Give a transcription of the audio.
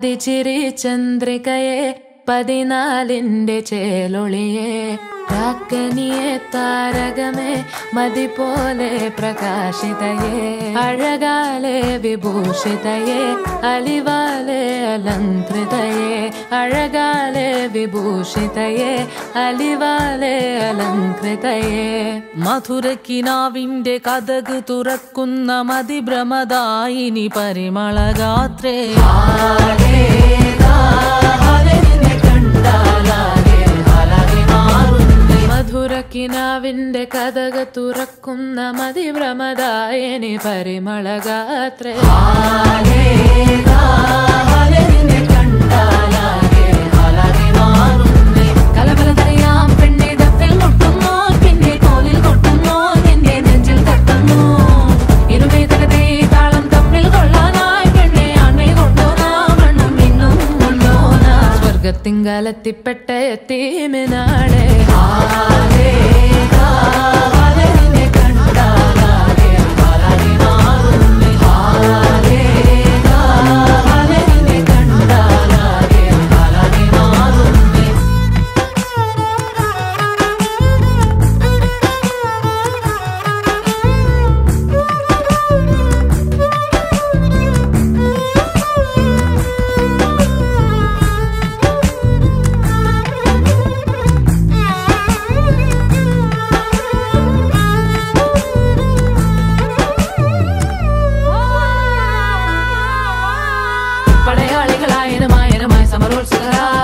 തിച്ചിരി ചന്ദ്രികയെ പതിനാലിന്റെ ചേലൊളിയെ കാക്കനിയെ താരകമേ മതി പോലെ പ്രകാശിതയെ അഴകാലെ വിഭൂഷിതയെ അലിവാലെ അലങ്കൃതയെ അഴകാലെ വിഭൂഷിതയെ അലിവാലെ അലങ്കൃതയെ മധുരക്കിനാവിന്റെ കഥക് തുറക്കുന്ന മതിഭ്രമദായിനി പരിമളഗാത്രേ മധുരക്കിനാവിന്റെ കഥക തുറക്കുന്ന മതിഭ്രമദായനി പരിമളഗാത്രേ കലബലതറിയാം പെണ്ണെ ദഫിൽ മുട്ടുന്നു പിന്നെ കോലിൽ കൊട്ടുന്നു നിന്റെ നെഞ്ചിൽ തട്ടുന്നു ഇരുവേതകത്തെ താളം തമ്മിൽ കൊള്ളാനായി പെണ്ണെ ആണെ കൊണ്ടോനാ മണ്ണും ഇന്നും കൊണ്ടോനാ സ്വർഗത്തിങ്കലെത്തിപ്പെട്ട എത്തീമിനാളെ പടയാളികളായിരമായിരമായി സമരോത്സുകരായി